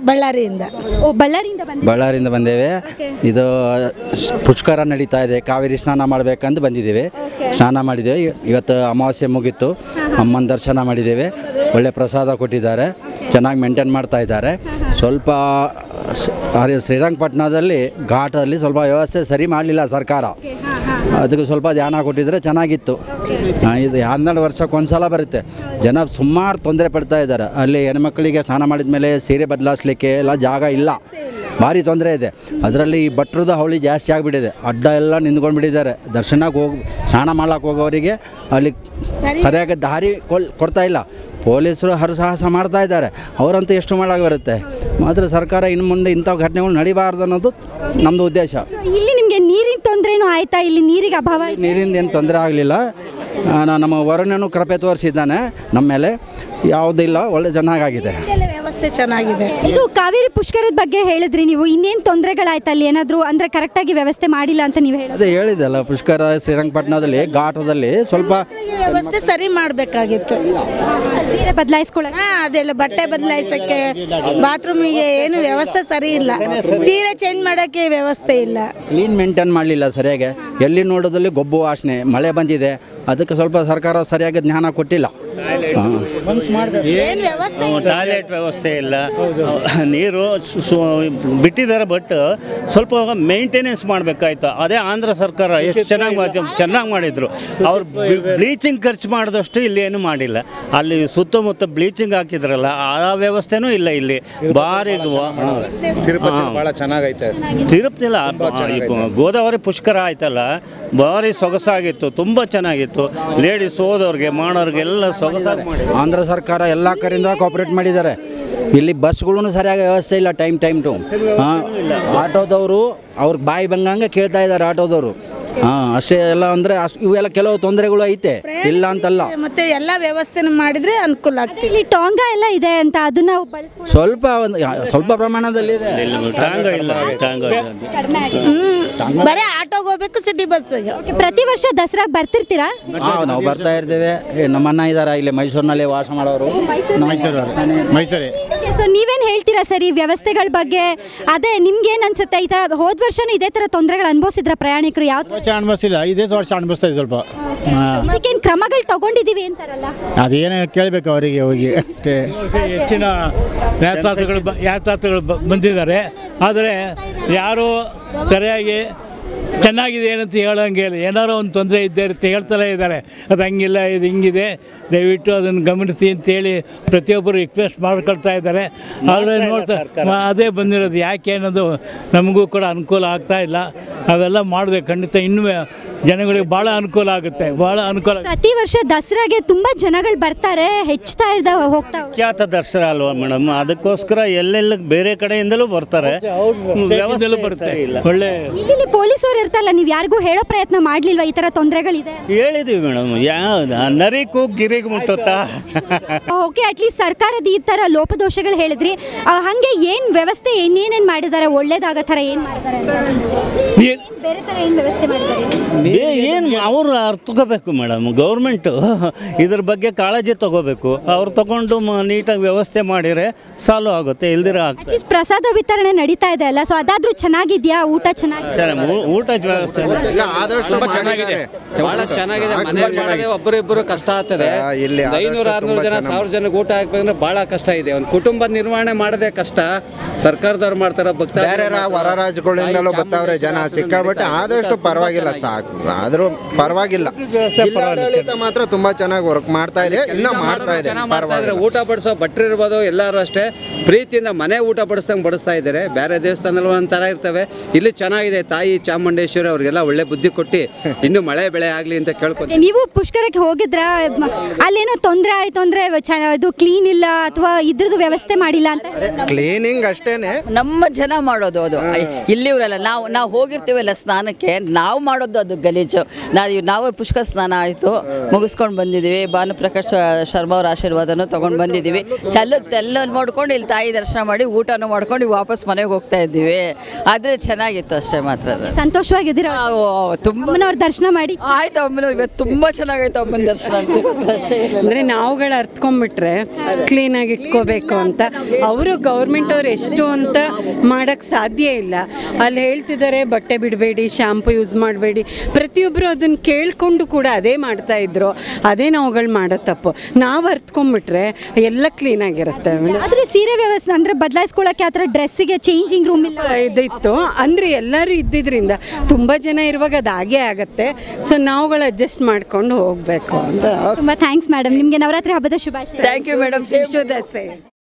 ಬಳ್ಳಾರಿಯಿಂದ ಓ ಬಳ್ಳಾರಿಯಿಂದ ಬಂದ ಬಳ್ಳಾರಿಯಿಂದ ಬಂದೇವೆ ಇದು ಸ್- ಪುಷ್ಕರ ನಡೀತಾ ಇದೆ ಕಾವೇರಿ ಸ್ನಾನ ಮಾಡಬೇಕಂತ ಬಂದಿದ್ದೇವೆ ಸ್ನಾನ ಮಾಡಿದ್ದೇವೆ ಇ- ಇವತ್ತು ಅಮಾವಾಸ್ಯೆ ಮುಗೀತು ಅಮ್ಮನ ದರ್ಶನ ಮಾಡಿದ್ದೇವೆ ಒಳ್ಳೆ ಪ್ರಸಾದ ಕೊಟ್ಟಿದ್ದಾರೆ ಚೆನ್ನಾಗಿ ಮೇಂಟೈನ್ ಮಾಡ್ತಾ ಇದ್ದಾರೆ ಸ್ವಲ್ಪ ಸ್- ಅರೆ ಶ್ರೀರಂಗಪಟ್ಟಣದಲ್ಲಿ ಘಾಟಲ್ಲಿ ಸ್ವಲ್ಪ ವ್ಯವಸ್ಥೆ ಸರಿ ಮಾಡಲಿಲ್ಲ ಸರ್ಕಾರ ಅದಕ್ಕೆ ಸ್ವಲ್ಪ ಧ್ಯಾನ ಕೊಟ್ಟಿದ್ರೆ ಚೆನ್ನಾಗಿತ್ತು ಆ, ಇದು ಹನ್ನೆರಡು ವರ್ಷಕ್ಕೆ ಒಂದ್ಸಲ ಬರುತ್ತೆ ಜನ ಸುಮಾರು ತೊಂದರೆ ಪಡ್ತಾ ಇದ್ದಾರೆ ಅಲ್ಲಿ ಹೆಣ್ಮಕ್ಳಿಗೆ ಸ್ನಾನ ಮಾಡಿದ ಮೇಲೆ ಸೀರೆ ಬದಲಾಯಿಸ್ಲಿಕ್ಕೆ ಎಲ್ಲ ಜಾಗ ಇಲ್ಲ ಭಾರಿ ತೊಂದರೆ ಇದೆ ಅದರಲ್ಲಿ ಈ ಭಟ್ರದ ಹವಳಿ ಜಾಸ್ತಿ ಆಗಿಬಿಟ್ಟಿದೆ ಅಡ್ಡ ಎಲ್ಲ ನಿಂತ್ಕೊಂಡು ಬಿಟ್ಟಿದ್ದಾರೆ ದರ್ಶನಕ್ಕೆ ಹೋಗಿ ಸ್ನಾನ ಮಾಡ್ಲಿಕ್ಕೆ ಹೋಗೋರಿಗೆ ಅಲ್ಲಿ ಸರಿಯಾಗಿ ದಾರಿ ಕೊಲ್ ಕೊಡ್ತಾ ಇಲ್ಲ ಪೊಲೀಸರು ಹರಸಾಹಸ ಮಾಡ್ತಾ ಇದ್ದಾರೆ ಅವರಂತೂ ಎಷ್ಟು ಮಾಡಾಗ ಬರುತ್ತೆ ಮಾತ್ರ ಸರ್ಕಾರ ಇನ್ನು ಮುಂದೆ ಇಂಥ ಘಟನೆಗಳು ನಡಿಬಾರ್ದು ಅನ್ನೋದು ನಮ್ಮದು ಉದ್ದೇಶ ಇಲ್ಲಿ ನಿಮಗೆ ನೀರಿನ ತೊಂದರೆನೂ ಆಯ್ತಾ ಇಲ್ಲಿ ನೀರಿಗೆ ಅಭಾವ ಆಯ್ತಾ? ನೀರಿಂದ ಏನು ತೊಂದರೆ ಆಗಲಿಲ್ಲ ನಮ್ಮ ವರುಣನು ಕೃಪೆ ತೋರಿಸಿದ್ದಾನೆ ನಮ್ಮ ಮೇಲೆ ಯಾವುದಿಲ್ಲ ಒಳ್ಳೆ ಚೆನ್ನಾಗಾಗಿದೆ ಇದೆಲ್ಲ ವ್ಯವಸ್ಥೆ ಚೆನ್ನಾಗಿದೆ ಇದು ಕಾವೇರಿ ಪುಷ್ಕರದ ಬಗ್ಗೆ ಹೇಳಿದ್ರಿ ನೀವು ಇನ್ನೇನು ತೊಂದರೆಗಳಾಯ್ತು ಅಲ್ಲಿ ಏನಾದರೂ ಅಂದರೆ ಕರೆಕ್ಟಾಗಿ ವ್ಯವಸ್ಥೆ ಮಾಡಿಲ್ಲ ಅಂತ ನೀವು ಹೇಳೋದು ಅದೇ ಹೇಳಿದೆಲ್ಲ ಪುಷ್ಕರ ಶ್ರೀರಂಗಪಟ್ಟಣದಲ್ಲಿ ಘಾಟದಲ್ಲಿ ಸ್ವಲ್ಪ ವ್ಯವಸ್ಥೆ ಸರಿ ಮಾಡಬೇಕಾಗಿತ್ತು ಸೀರೆ ಬದಲಾಯಿಸ್ಕೊಳ್ಳೋಕೆ ಹಾಂ ಅದೆಲ್ಲ ಬಟ್ಟೆ ಬದಲಾಯಿಸೋಕ್ಕೆ ಬಾತ್ರೂಮಿಗೆ ಏನು ವ್ಯವಸ್ಥೆ ಸರಿ ಇಲ್ಲ ಸೀರೆ ಚೇಂಜ್ ಮಾಡೋಕ್ಕೆ ವ್ಯವಸ್ಥೆ ಇಲ್ಲ ಕ್ಲೀನ್ ಮೇಂಟೈನ್ ಮಾಡಲಿಲ್ಲ ಸರಿಯಾಗಿ ಎಲ್ಲಿ ನೋಡೋದಲ್ಲಿ ಗೊಬ್ಬು ವಾಸನೆ ಮಳೆ ಬಂದಿದೆ ಅದಕ್ಕೆ ಸ್ವಲ್ಪ ಸರ್ಕಾರ ಸರಿಯಾಗಿ ಜ್ಞಾನ ಕೊಟ್ಟಿಲ್ಲ ಹಾಂ ಏನು ವ್ಯವಸ್ಥೆ ಟಾಯ್ಲೆಟ್ ವ್ಯವಸ್ಥೆ ಇಲ್ಲ ನೀರು ಸು- ಸು- ಬಿಟ್ಟಿದ್ದಾರೆ ಬಟ್ ಸ್ವಲ್ಪ ಮೇಂಟೆನೆನ್ಸ್ ಮಾಡಬೇಕಾಯ್ತು ಅದೇ ಆಂಧ್ರ ಸರ್ಕಾರ ಎಷ್ಟು ಚೆನ್ನಾಗಿ ಚೆನ್ನಾಗಿ ಮಾಡಿದ್ರು ಅವ್ರು ಬ್ಲೀಚಿಂಗ್ ಖರ್ಚು ಮಾಡಿದಷ್ಟು ಇಲ್ಲಿ ಏನು ಮಾಡಿಲ್ಲ ಅಲ್ಲಿ ಸುತ್ತಮುತ್ತ ಬ್ಲೀಚಿಂಗ್ ಹಾಕಿದ್ರಲ್ಲ ಆ ವ್ಯವಸ್ಥೆನೂ ಇಲ್ಲ ಇಲ್ಲಿ ಭಾರಿ ತಿರುಪತಿ ಭಾಳ ಚೆನ್ನಾಗೈತೆ ತಿರುಪತಿ ಇಲ್ಲ ಈ ಗೋದಾವರಿ ಪುಷ್ಕರ ಆಯ್ತಲ್ಲ ಭಾರಿ ಸೊಗಸಾಗಿತ್ತು ತುಂಬ ಚೆನ್ನಾಗಿತ್ತು ಲೇಡೀಸ್ ಹೋದವ್ರಿಗೆ ಮಾಡೋರ್ಗೆಲ್ಲ ಸೊಗಸಾಗಿ ಮಾಡಿ ಆಂಧ್ರ ಸರ್ಕಾರ ಎಲ್ಲ ಕಡೆಯಿಂದ ಕೋಆಪ್ರೇಟ್ ಮಾಡಿದ್ದಾರೆ ಇಲ್ಲಿ ಬಸ್ಗಳು ಸರಿಯಾಗಿ ವ್ಯವಸ್ಥೆ ಇಲ್ಲ ಟೈಮ್ ಟೈಮ್ ಟು ಹಾಂ ಆಟೋದವರು ಅವ್ರಿಗೆ ಬಾಯಿ ಬಂಗಂಗೆ ಕೇಳ್ತಾ ಇದ್ದಾರೆ ಆಟೋದವರು ಹಾಂ ಅಷ್ಟೇ ಎಲ್ಲ ಅಂದರೆ ಅಷ್ಟು ಇವೆಲ್ಲ ಕೆಲವು ತೊಂದರೆಗಳು ಐತೆ ಇಲ್ಲ ಅಂತಲ್ಲ ಮತ್ತೆ ಎಲ್ಲ ವ್ಯವಸ್ಥೆನೂ ಮಾಡಿದ್ರೆ ಅನುಕೂಲ ಆಗ್ತದೆ ಇಲ್ಲಿ ಟಾಂಗಾ ಎಲ್ಲ ಇದೆ ಅಂತ ಅದನ್ನ ಬಳಸ್ಕೊಂಡು ಸ್ವಲ್ಪ ಒಂದು ಸ್ವಲ್ಪ ಪ್ರಮಾಣದಲ್ಲಿ ಇದೆ ಟಾಂಗ ಇಲ್ಲ ಟಾಂಗ ಇಲ್ಲ ಕಡಿಮೆ ಆಗಿದೆ ಹ್ಮ್ ಬರೀ ಆಟೋಗೆ ಹೋಗ್ಬೇಕು ಸಿಟಿ ಬಸ್ಸಿಗೆ ಓಕೆ ಪ್ರತಿ ವರ್ಷ ದಸರಾಗೆ ಬರ್ತಿರ್ತೀರಾ ಹಾಂ ನಾವು ಬರ್ತಾ ಇರ್ತೇವೆ ಏ, ನಮ್ಮ ಅಣ್ಣ ಇದ್ದಾರೆ ಇಲ್ಲಿ ಮೈಸೂರಿನಲ್ಲಿ ವಾಸ ಮಾಡೋರು ಮೈಸೂರೇ ಸೊ ನೀವೇನು ಹೇಳ್ತೀರಾ ಸರಿ ವ್ಯವಸ್ಥೆಗಳ ಬಗ್ಗೆ ಅದೇ ನಿಮ್ಗೆ ಏನು ಅನ್ಸುತ್ತೆ ಈ ಥರ ಹೋದ ವರ್ಷನೂ ಇದೇ ಥರ ತೊಂದರೆಗಳು ಅನುಭವಿಸಿದ್ರ ಪ್ರಯಾಣಿಕರು ಯಾವ ವರ್ಷ ಅನುಭವಿಸಿಲ್ಲ ಇದೇ ವರ್ಷ ಅನುಭವಿಸ್ತಾ ಇದೆ ಸ್ವಲ್ಪ ಇದಕ್ಕೇನು ಕ್ರಮಗಳು ತಗೊಂಡಿದೀವಿ ಅಂತಾರಲ್ಲ ಅದೇನು ಕೇಳಬೇಕು ಅವರಿಗೆ ಹೋಗಿ ಅಷ್ಟೇ ಹೆಚ್ಚಿನ ಯಾತ್ರಾರ್ಥಿಗಳು ಬ- ಯಾತ್ರಾರ್ಥಿಗಳು ಬ- ಬಂದಿದ್ದಾರೆ ಆದರೆ ಯಾರೂ ಸರಿಯಾಗಿ ಚೆನ್ನಾಗಿದೆ ಏನಂತ ಹೇಳೋಂಗೆ ಇಲ್ಲ ಏನಾರೋ ಒಂದು ತೊಂದರೆ ಇದ್ದೇ ಇರುತ್ತೆ ಹೇಳ್ತಲೇ ಇದ್ದಾರೆ ಅದು ಹಂಗಿಲ್ಲ ಇದು ಹಿಂಗಿದೆ ದಯವಿಟ್ಟು ಅದನ್ನು ಗಮನಿಸಿ ಅಂತೇಳಿ ಪ್ರತಿಯೊಬ್ಬರು ರಿಕ್ವೆಸ್ಟ್ ಮಾಡ್ಕೊಳ್ತಾ ಇದ್ದಾರೆ ಆದರೆ ನೋಡ್ತಾ ಮ- ಅದೇ ಬಂದಿರೋದು ಯಾಕೆ ಅನ್ನೋದು ನಮಗೂ ಕೂಡ ಅನುಕೂಲ ಆಗ್ತಾ ಇಲ್ಲ ಅವೆಲ್ಲ ಮಾಡಿದೆ ಖಂಡಿತ ಇನ್ನೂ ಜನಗಳಿಗೆ ಭಾಳ ಅನುಕೂಲ ಆಗುತ್ತೆ ಭಾಳ ಅನುಕೂಲ ಪ್ರತಿ ವರ್ಷ ದಸರಾಗೆ ತುಂಬಾ ಜನಗಳು ಬರ್ತಾರೆ ಹೆಚ್ಚುತ್ತಾ ಇದ್ದಾವೆ ಹೋಗ್ತಾ ಹೋಗ್ತಾ. ಖ್ಯಾತ ದರ್ಶನ ಅಲ್ವಾ ಮೇಡಮ್ ಅದಕ್ಕೋಸ್ಕರ ಎಲ್ಲೆಲ್ಲ ಬೇರೆ ಕಡೆಯಿಂದಲೂ ಬರ್ತಾರೆ ವ್ಯವಸ್ಥೆ ಬರುತ್ತೆ ಸರಿ ಇಲ್ಲ ಒಳ್ಳೆ ಇಲ್ಲಿ ಪೊಲೀಸರು ಇರ್ತಲ್ಲ ನೀವು ಯಾರಿಗೂ ಹೇಳೋ ಪ್ರಯತ್ನ ಮಾಡ್ಲಿಲ್ವಾ ಈ ತರ ತೊಂದರೆಗಳಿದೆ ಹೇಳಿದೀವಿ ಮೇಡಮ್ ಯಾವ ನರಿಗೂ ಗಿರಿಗೆ ಮುಟ್ಟುತ್ತಾ ಓಕೆ ಅಟ್ಲೀಸ್ಟ್ ಸರ್ಕಾರದ ಈ ತರ ಲೋಪದೋಷಗಳು ಹೇಳಿದ್ರಿ ಆ, ಹಂಗೆ ಏನ್ ವ್ಯವಸ್ಥೆ ಏನೇನೇನ್ ಮಾಡಿದ್ದಾರೆ ಒಳ್ಳೇದಾಗೋ ಥರ ಏನ್ ಮಾಡಿದ್ದಾರೆ ಅಂತ at least? ಏನ್ ಬೇರೆ ತರ ಏನ್ ವ್ಯವಸ್ಥೆ ಮಾಡಿದ್ದಾರೆ ಏನು ಅವರು ಅರ್ಥಕೋಬೇಕು ಮೇಡಮ್ ಗೌರ್ಮೆಂಟು ಇದ್ರ ಬಗ್ಗೆ ಕಾಳಜಿ ತಗೋಬೇಕು ಅವ್ರು ತಗೊಂಡು ಮ- ನೀಟಾಗಿ ವ್ಯವಸ್ಥೆ ಮಾಡಿದರೆ ಸಾಲ್ವ್ ಆಗುತ್ತೆ ಇಲ್ದಿರ ಆಗ್ತದೆ ಅಟ್ಲೀಸ್ಟ್ ಪ್ರಸಾದ ವಿತರಣೆ ನಡೀತಾ ಇದೆ ಅಲ್ಲ ಸೊ ಅದಾದ್ರೂ ಚೆನ್ನಾಗಿದ್ಯಾ ಊಟ ಚೆನ್ನಾಗಿದೆ ಚೆನ್ನಾಗಿ ಊ- ಊಟದ ವ್ಯವಸ್ಥೆ ಇಲ್ಲ ಆದಷ್ಟು ಚೆನ್ನಾಗಿದೆ ಬಹಳ ಚೆನ್ನಾಗಿದೆ ಮನೇಲಿ ಮಾಡೋದೇ ಒಬ್ಬರಿಬ್ಬರು ಕಷ್ಟ ಆಗ್ತದೆ ಆ, ಇಲ್ಲಿ ಆದಷ್ಟು ಐನೂರು ಆರ್ನೂರು ತುಂಬಾ ಜನ ಚೆನ್ನಾಗಿ ಸಾವಿರ ಜನಕ್ಕೆ ಊಟ ಹಾಕ್ಬೇಕಂದ್ರೆ ಬಹಳ ಕಷ್ಟ ಇದೆ ಒಂದು ಕುಟುಂಬ ನಿರ್ವಹಣೆ ಮಾಡೋದೇ ಕಷ್ಟ ಸರ್ಕಾರದವ್ರು ಮಾಡ್ತಾರ ಭಕ್ತ ಬೇರೆ ರಾ- ಹೊರ ರಾಜ್ಯಗಳಿಂದಲೂ ಬರ್ತಾವ್ರೆ ಜನ ಸಿಕ್ಕಾಬಿಟ್ಟು ಆದಷ್ಟು ಪರವಾಗಿಲ್ಲ ಸಾಕು ಆದರೂ ಪರವಾಗಿಲ್ಲ ಜಿಲ್ಲಾಡಳಿತ ಮಾತ್ರ ತುಂಬಾ ಚೆನ್ನಾಗಿ ವರ್ಕ್ ಮಾಡ್ತಾ ಇದೆ ಇನ್ನ ಮಾಡ್ತಾ ಇದೆ ಚೆನ್ನಾಗಿ ಮಾಡ್ತಾ ಇದ್ರೆ ಪರವಾಗಿಲ್ಲ ಊಟ ಬಡಿಸೋ ಭಟ್ರು ಇರ್ಬೋದು ಎಲ್ಲರೂ ಅಷ್ಟೇ ಪ್ರೀತಿಯಿಂದ ಮನೆ ಊಟ ಬಡಿಸ್ದಂಗೆ ಬಡಿಸ್ತಾ ಇದ್ದಾರೆ ಬೇರೆ ದೇವಸ್ಥಾನದಲ್ಲಿ ಒಂಥರ ಇರ್ತವೆ ಇಲ್ಲಿ ಚೆನ್ನಾಗಿದೆ ತಾಯಿ ಚಾಮುಂಡೇಶ್ವರಿ ಅವ್ರಿಗೆಲ್ಲ ಒಳ್ಳೆ ಬುದ್ಧಿ ಕೊಟ್ಟು ಇನ್ನು ಮಳೆ ಬೆಳೆ ಆಗಲಿ ಅಂತ ಕೇಳ್ಕೊತೀನಿ ನೀವು ಪುಷ್ಕರಕ್ಕೆ ಹೋಗಿದ್ರ ಮ- ಅಲ್ಲೇನೋ ತೊಂದರೆ ಆಯ್ತು ಅಂದ್ರೆ ಚ- ಇದು ಕ್ಲೀನ್ ಇಲ್ಲ ಅಥವಾ ಇದ್ರದ್ದು ವ್ಯವಸ್ಥೆ ಮಾಡಿಲ್ಲ ಅಂತ ಕ್ಲೀನಿಂಗ್ ಅಷ್ಟೇನೆ ನಮ್ಮ ಜನ ಮಾಡೋದು ಅದು ಇಲ್ಲಿವರಲ್ಲ ನಾವು ನಾವು ಹೋಗಿರ್ತೀವಲ್ಲ ಸ್ನಾನಕ್ಕೆ ನಾವು ಮಾಡೋದು ಅದು ಗಲೀಜು ನಾವು ನಾವು ಪುಷ್ಕರ ಸ್ನಾನ ಆಯಿತು ಮುಗಿಸ್ಕೊಂಡು ಬಂದಿದ್ದೀವಿ ಭಾನುಪ್ರಕಾಶ್ ಶರ್ಮಾ ಅವ್ರ ಆಶೀರ್ವಾದನೂ ತೊಗೊಂಡು ಬಂದಿದ್ದೀವಿ ಚಲ್ಲ ಎಲ್ಲ ನೋಡ್ಕೊಂಡು ಇಲ್ಲಿ ತಾಯಿ ದರ್ಶನ ಮಾಡಿ ಊಟನೂ ಮಾಡ್ಕೊಂಡು ವಾಪಸ್ ಮನೆಗೆ ಹೋಗ್ತಾ ಇದ್ದೀವಿ ಆದರೆ ಚೆನ್ನಾಗಿತ್ತು ಅಷ್ಟೇ ಮಾತ್ರ ಸಂತೋಷವಾಗಿದ್ದೀರಾ ತುಂಬ ಅಮ್ಮನವ್ರ ದರ್ಶನ ಮಾಡಿ ಆಯ್ತು ಅಮ್ಮನ ಇವತ್ತು ತುಂಬ ಚೆನ್ನಾಗೈತೆ ಅಮ್ಮನ ದರ್ಶನ ಅಂತ ಅಷ್ಟೇ ಇಲ್ಲ. ಅಂದರೆ ನಾವುಗಳು ಅರ್ತ್ಕೊಂಡ್ಬಿಟ್ರೆ ಕ್ಲೀನಾಗಿ ಇಟ್ಕೋಬೇಕು ಅಂತ ಅವರು ಗೌರ್ಮೆಂಟ್ ಅವ್ರು ಎಷ್ಟು ಅಂತ ಮಾಡೋಕ್ಕೆ ಸಾಧ್ಯ ಇಲ್ಲ ಅಲ್ಲಿ ಹೇಳ್ತಿದ್ದಾರೆ ಬಟ್ಟೆ ಬಿಡಬೇಡಿ ಶಾಂಪು ಯೂಸ್ ಮಾಡಬೇಡಿ ಪ್ರತಿಯೊಬ್ಬರು ಅದನ್ನು ಕೇಳಿಕೊಂಡು ಕೂಡ ಅದೇ ಮಾಡ್ತಾ ಇದ್ರು ಅದೇ ನಾವುಗಳು ಮಾಡೋ ತಪ್ಪು ನಾವು ಅರ್ತ್ಕೊಂಡ್ಬಿಟ್ರೆ ಎಲ್ಲ ಕ್ಲೀನಾಗಿರುತ್ತೆ ಆದ್ರೆ ಸೀರೆ ವ್ಯವಸ್ಥೆ ಅಂದ್ರೆ ಬದಲಾಯಿಸ್ಕೊಳ್ಳೋಕೆ ಆ ಥರ ಡ್ರೆಸ್ಸಿಗೆ ಚೇಂಜಿಂಗ್ ರೂಮ್ ಇಲ್ಲ ಇದಿತ್ತು ಅಂದರೆ ಎಲ್ಲರೂ ಇದ್ದಿದ್ರಿಂದ ತುಂಬ ಜನ ಇರುವಾಗ ಅದು ಹಾಗೇ ಆಗುತ್ತೆ ಸೊ ನಾವುಗಳು ಅಡ್ಜಸ್ಟ್ ಮಾಡ್ಕೊಂಡು ಹೋಗಬೇಕು ಅಂತ ತುಂಬಾ ಥ್ಯಾಂಕ್ಸ್ ಮೇಡಮ್ ನಿಮಗೆ ನವರಾತ್ರಿ ಹಬ್ಬದ ಶುಭಾಶಯ ಥ್ಯಾಂಕ್ ಯು ಮೇಡಮ್ ಶುಭ